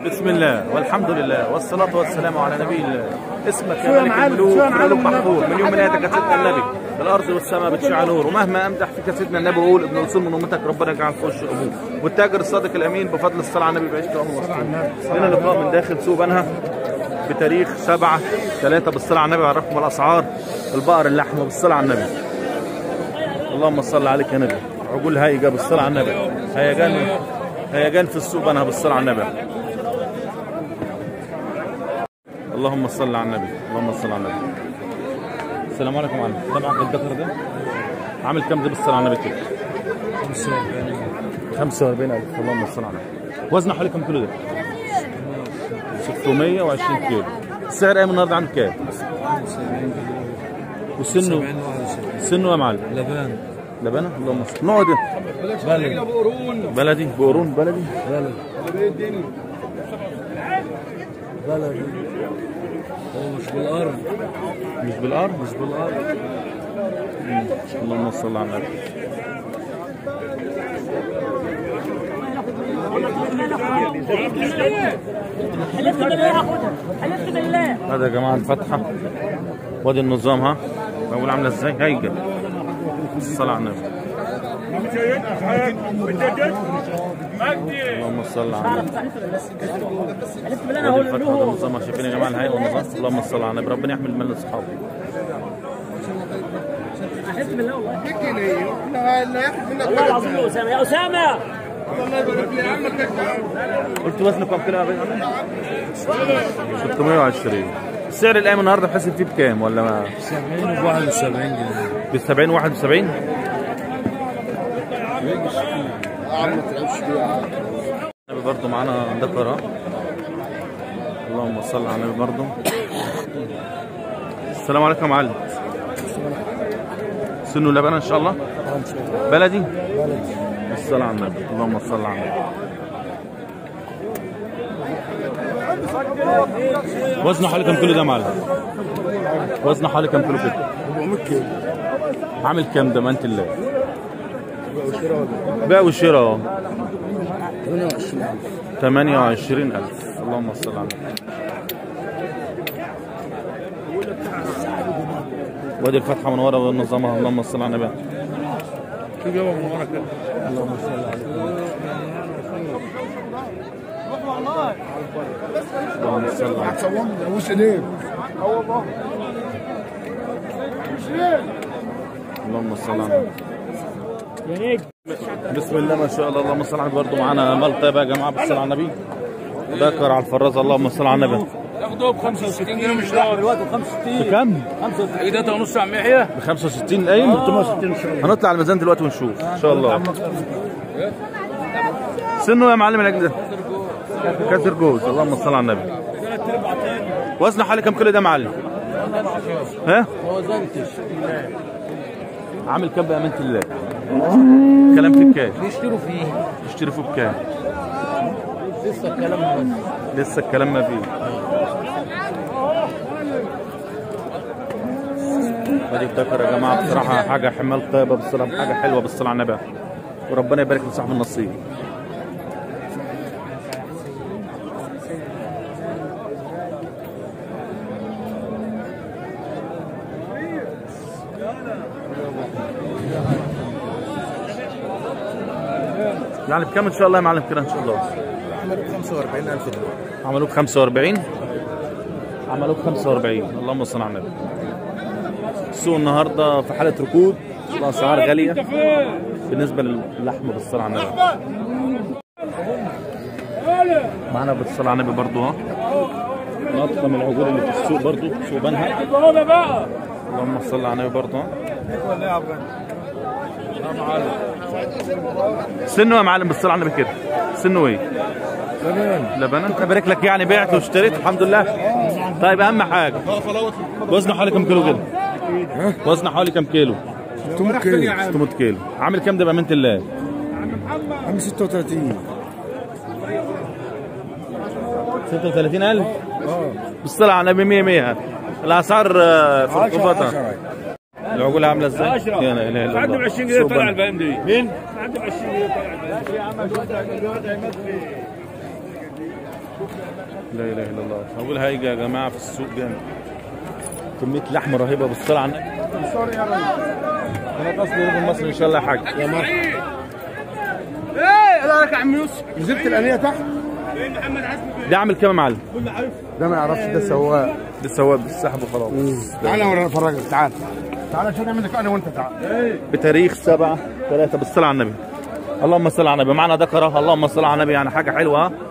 بسم الله والحمد لله والصلاة والسلام على نبي الله اسمك شو يا يا ملك معلم؟ الملوك شو يا ملوك معلم محفوظ النبي؟ من يوم ميلادك يا سيدنا النبي الأرض والسماء بتشع نور ومهما أمدح فيك سيدنا النبي وقول ابن رسول من أمتك ربنا يجعل في وش أبوه والتاجر الصادق الأمين بفضل الصلاة على النبي بعيش طعمه وسطين لنا لقاء من داخل سوق بنها بتاريخ 7 3 بالصلاة على النبي عرفكم الأسعار البقر اللحمة بالصلاة على النبي اللهم صل عليك يا نبي عقول هايجة بالصلاة على النبي هيجان هيجان في السوق بنها بالصلاة على النبي اللهم صل على النبي اللهم صل على النبي السلام عليكم يا معلم طبعا الذكر ده عامل كام ده بالصلاة على النبي كده 45000 اللهم صل على النبي وزنه حوالي كام كيلو ده 620 كيلو السعر ايه النهارده عامل كام وسنه سنه يا معلم لبان لبنه اللهم صل نوع ده بلد بلدي بقرون بلدي بلد بلد هو مش بالارض مش بالارض مش بالارض اللهم صل على النبي حلفت بالله هاخدها حلفت بالله هذا يا جماعه الفتحه وادي النظام ها بقول عامله ازاي هايجه الصلاه على النبي اللهم صل على النبي حلفت بالله انا وادي هقول الفتحه وادي له النظام شايفين يا جماعه الهيئه والنظام اللهم صل على النبي ربنا يحمل مال اصحابه حلفت بالله والله الله العظيم يا اسامه يا اسامه قلت وزنه كام كيلو يا بيه؟ 620 السعر الايام النهارده بحسب فيه بكام ولا ما 70 و 71 جنيه ب 70 71 النبي برضه معانا ذكر ها اللهم صل على النبي برضه السلام عليكم يا معلم سنه لبنان ان شاء الله بلدي الصلاة على النبي اللهم صل على النبي وزنه حوالي كم كيلو ده يا معلم؟ وزنه حوالي كم كيلو كده؟ 400 كيلو عامل كام ده ما انت الله بيع وشراء اهو 28 28000 اللهم صل على النبي وادي الفتحه من ورا ونظامها اللهم صل على النبي شوف يابا من ورا كده اللهم صل على اللهم صل على النبي ابوس ايديك اللهم صل على النبي بسم الله ما شاء الله اللهم صل على النبي برضه معانا مال طيب يا جماعه بالصلاه على النبي ذكر على الفرازه اللهم صل على النبي ياخدوه ب 65 جنيه مش دعوه دلوقتي ب 65 بكام؟ 65 ده ونص عم يحيى ب 65 ايوه 360 ان شاء الله هنطلع على الميزان دلوقتي ونشوف ان شاء الله سنه يا معلم العجل ده كسر جوز اللهم صل على النبي وزنه حوالي كم كيلو ده يا معلم؟ ها؟ ما وزنتش عامل كام بأمانة الله؟ كلام فيه بكام؟ بيشتروا فيه اشتري فيه بكام؟ لسه الكلام لسه الكلام ما فيه ادي الذكر يا جماعه بصراحه حاجه حمال طيبه بالصلاه حاجه حلوه بالصلاه على النبي وربنا يبارك لصاحب النصيب يعني بكام ان شاء الله يا معلم كده ان شاء الله 45000 دولار عملوه ب 45 عملوه ب 45 اللهم صل على النبي السوق النهارده في حاله ركود الاسعار غاليه بالنسبه للحم بالصلاه على النبي معانا بالصلاه على النبي برضه ها نقطه من العجول اللي في السوق برضه سوق بنها اللهم صل على النبي برضه ها سنه يا معلم بالصلاه على النبي كده سنه ايه؟ لبان لبنان ربنا يبارك لك يعني بعت واشتريت الحمد لله طيب اهم حاجه وزنه حوالي كم كيلو كده وزنه حوالي كم كيلو 600 كيلو 600 كيلو عامل كام ده بامانه الله عم 36 36000 اه بالصلاه على النبي 100 100 الاسعار آه، في الخفاطه 10 العقول عامله ازاي؟ يا لا اله الا الله عندي ب 20 جنيه طلع سوبر. الباقي دي مين؟ عندي ب 20 جنيه طلع الباقي لا اله الا الله اقول هيجي يا جماعه في السوق جامد كميه لحم رهيبه بالصلاه على النبي سوري يا ريس قناه اصل ريف مصر ان شاء الله يا حاج يا مرحبا ايه الله لك يا عم يوسف نزلت الانيه تحت ده عامل كام يا معلم؟ ده ما يعرفش ده سواق ده سواق بالسحب وخلاص تعالى ورا افرجك تعال تعالى عشان نعمل لك انا وانت تعال بتاريخ 7 3 بالصلاه على النبي اللهم صل على النبي معنا ذكره اللهم صل على النبي يعني حاجه حلوه ها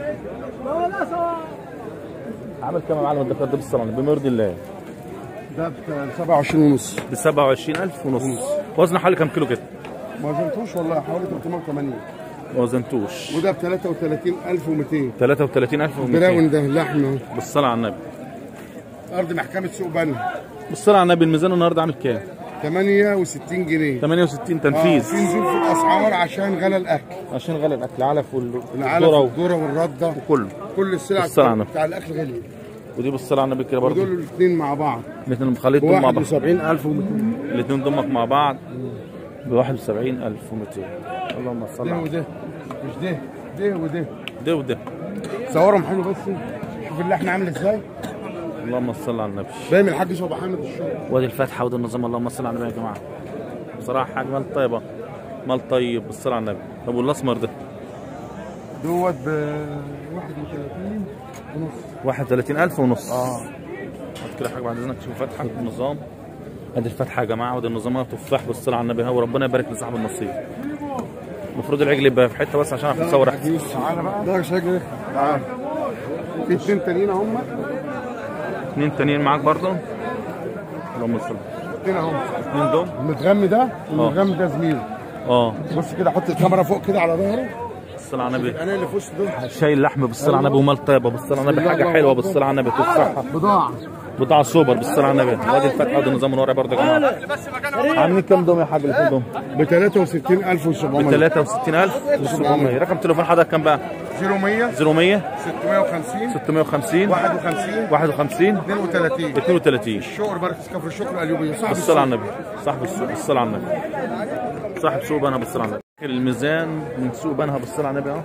عامل كام يا معلم الذكر ده بالصلاه على النبي بما يرضي الله ده ب 27 ونص ب 27000 ونص وزنه حوالي كام كيلو كده؟ ما وزنتوش والله حوالي 380 ما وزنتوش وده ب 33200 33200 براون ده لحمه بالصلاه على النبي ارض محكمه سوق بني بالصلاه على النبي الميزان النهارده عامل كام؟ 68 جنيه 68 آه، تنفيذ في نزول في الاسعار عشان غلا الاكل عشان غلى الاكل علف العلف والذره والذره والرده وكله كل السلع السلع نعم. بتاع الاكل غلي ودي بالصلاه على النبي كده برضه ودول الاثنين مع بعض الاثنين مخليطهم مع بعض 71200 الاثنين ضمك مع بعض ب 71200 اللهم صل ده على وده مش ده ده وده ده وده صورهم حلو بس شوف اللحم عامل ازاي اللهم صل على النبي باين من الحاج صبحي حامد الشغل وادي الفاتحه وادي النظام اللهم صل على النبي يا جماعه بصراحه حاجه مال طيبه مال طيب بالصلاه على النبي طب والاسمر ده دوت ب 31 ونص 31000 ونص اه هات كده حاجه بعد اذنك شوف فتحه النظام ادي الفتحه يا جماعه وادي النظام تفاح بالصلاه على النبي ها وربنا يبارك لصاحب النصيب المفروض العجل يبقى في حته بس عشان اعرف اصور احسن تعالى بقى ده شجر تعالى في اثنين تانيين هم اثنين تانيين معاك برضه اللهم صل اثنين اهم اثنين دول المتغمي ده والمتغمي ده زميله اه بص كده حط الكاميرا فوق كده على ظهره بالصلاه على النبي انا اللي في وسط دول شايل لحم بالصلاه على النبي ومال طيبه بالصلاه على النبي حاجه حلوه بالصلاه على النبي تفاحه بضاعه بضاعه سوبر بالصلاه على النبي وادي الفتحه وادي النظام من ورا برضه يا جماعه عاملين كام دوم يا حاج الاثنين دوم ب 63700 36700 رقم تليفون حضرتك كام بقى 0100 0100 650 650 51 51 32 32 الشكر مركز كفر الشكر الايوبيه صاحب بالصلاة على النبي صاحب السوق بالصلاة على النبي صاحب سوق بنها بالصلاة على النبي الميزان من سوق بنها بالصلاة على النبي اهو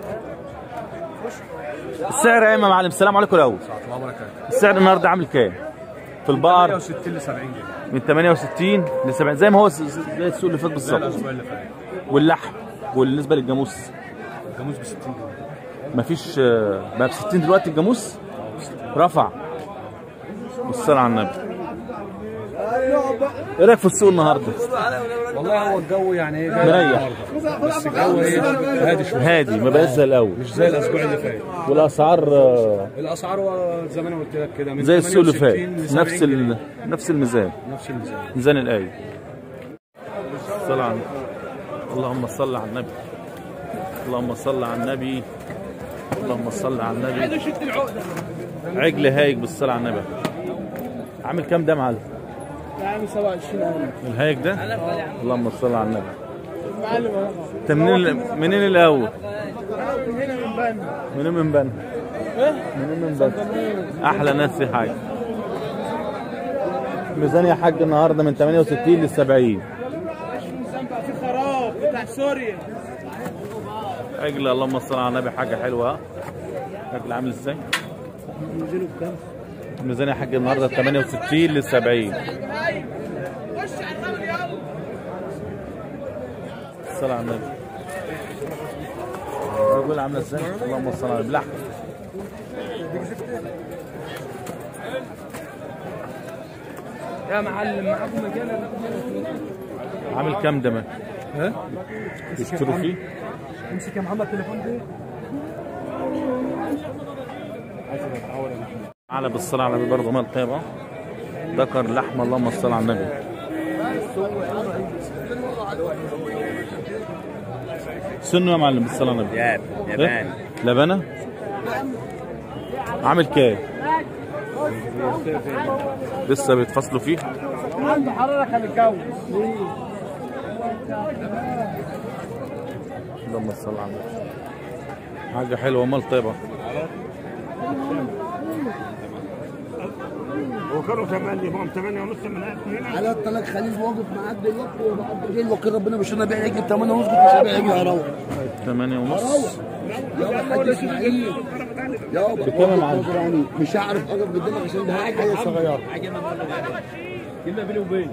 السعر يا ايمن معلم السلام عليكم الاول السعر النهارده عامل كام؟ في البقر 60 ل 70 جنيه من 68 ل 70 زي ما هو س- زي السوق اللي فات بالظبط الاسبوع اللي فات واللحم بالنسبه للجاموس الجاموس ب 60 جنيه مفيش آه، بقى ب 60 دلوقتي الجاموس رفع بالصلاة على النبي ايه رايك في السوق النهارده؟ والله هو الجو يعني ايه مريح بس الجو ايه هادي شويه هادي ما بقاش زي الاول مش زي الاسبوع اللي فات والاسعار آه، الاسعار هو زي ما انا قلت لك كده من زي السوق اللي فات 68 ل 70 نفس ال... جنيه. نفس الميزان نفس الميزان ميزان الايه صل على النبي اللهم صل على النبي اللهم صل على النبي اللهم صل على النبي عجل هايج بالصلاة على النبي عامل كام ده يا معلم؟ عامل 27000 الهايج ده اللهم صل على النبي انت منين منين الاول؟ هنا من بنا منين من بنا؟ منين من بنا؟ احلى ناس في حاجه ميزان يا حاج النهارده من 68 ل 70 في خراب بتاع سوريا عجل اللهم صل على النبي حاجه حلوه ها؟ عجل عامل ازاي؟ الميزان يا حاج النهارده 68 ل 70 الصلاة على النبي الرجل عامله ازاي؟ اللهم صل على النبي لحم يا معلم معاكم مجال عامل كام ده ما؟ ها يشتروا فيه؟ امسك يا محمد التليفون ده على بالصلاة على النبي برضه مال طيب اهو ذكر لحم اللهم صل على النبي سنه يا معلم بالصلاة على النبي ياب إيه؟ لبنة عامل كام لسه بيتفصلوا فيه عنده حراره كان الجو اللهم صل على النبي حاجة حلوة مال طيبة وكانوا ثمانية هم ثمانية ونص من هنا على الطلاق خليل واقف معاك دلوقتي وبعد جاي وكيل ربنا مش انا بيع عجل 8 ونص مش هبيع عجل هروح ثمانية ونص يا حاج اسماعيل بكام يا معلم؟ يعني مش هعرف اقف قدامك عشان ده حاجه صغيره كلمه بيني وبين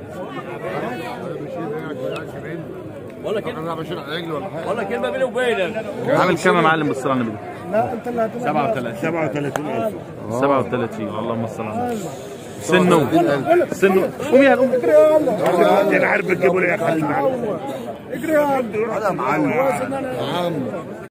ولا كلمه ولا كلمه بيني وبينك عامل كام يا معلم بالصلاه على النبي لا انت اللي هتقول 37000 37 اللهم صل على النبي سنه سنه قوم يا قوم انا عارف تجيبوا لي يا خالد معلم اجري يا عم عم